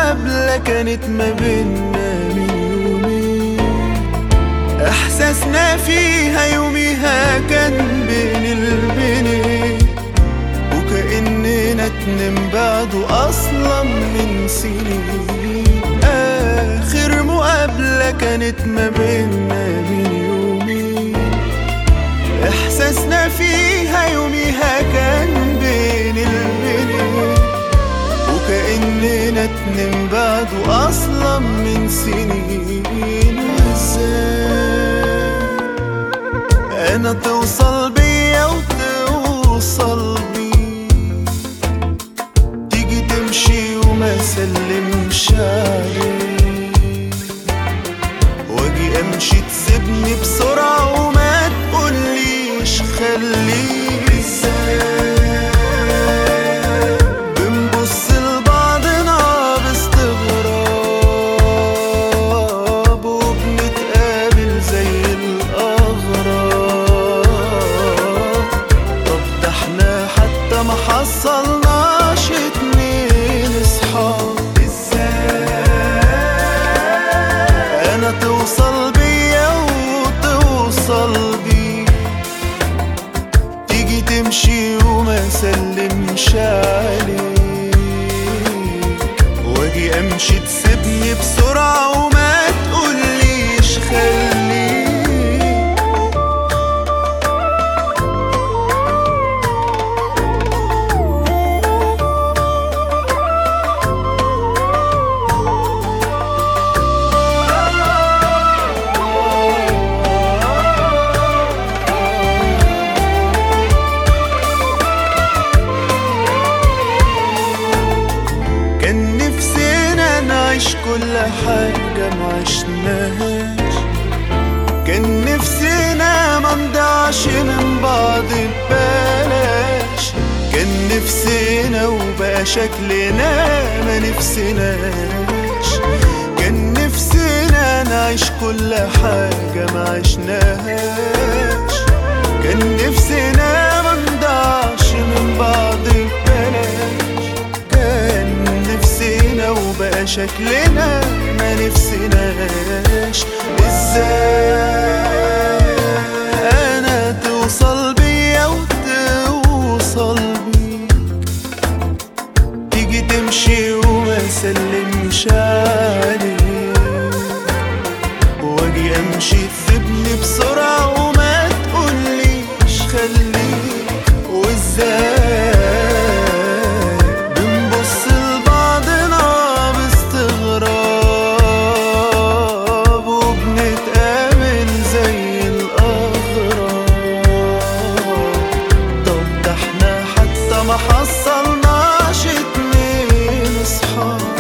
مقابلة كانت ما بينا من يومين احساسنا فيها يوميها كان بين البنين وكأننا اتنين بعده اصلا من سنين اخر مقابلة كانت ما بينا من يومين احساسنا فيها يوميها كان بين البنين وكأننا اتنين بعده اصلا من سنين وازاي انا توصل بيا وتوصل بي تيجي تمشي وما سلمش عليك واجي امشي تسيبني بسرعة وما تقوليش خليك ازاي بنبص لبعضنا باستغراب وبنتقابل زي الأغراب طب ده احنا حتى ما حصلناش اتنين اصحاب ازاي انا توصل بيا وتوصل بي تيجي تمشي وما سلمش عليك واجي امشي تسيبني بسرعة وما تقوليش خليك كان نفسنا نعيش كل حاجة ما عشناهاش كان نفسنا ما نضيعش من بعض ببلاش كان نفسنا وبقى شكلنا ما نفسناش كان نفسنا نعيش كل حاجة ما عشناهاش كان نفسنا ما نضيعش من بعض ببلاش كان نفسنا وبقى شكلنا ما نفسناش ازاي انا توصل بيا وتوصل بيك تيجي تمشي وما سلمش عليك واجي امشي تسيبني بسرعة وما تقوليش خليك وازاي بنبص لبعضنا باستغراب وبنتقابل زي الأغراب طب ده احنا حتى ما حصلناش اتنين اصحاب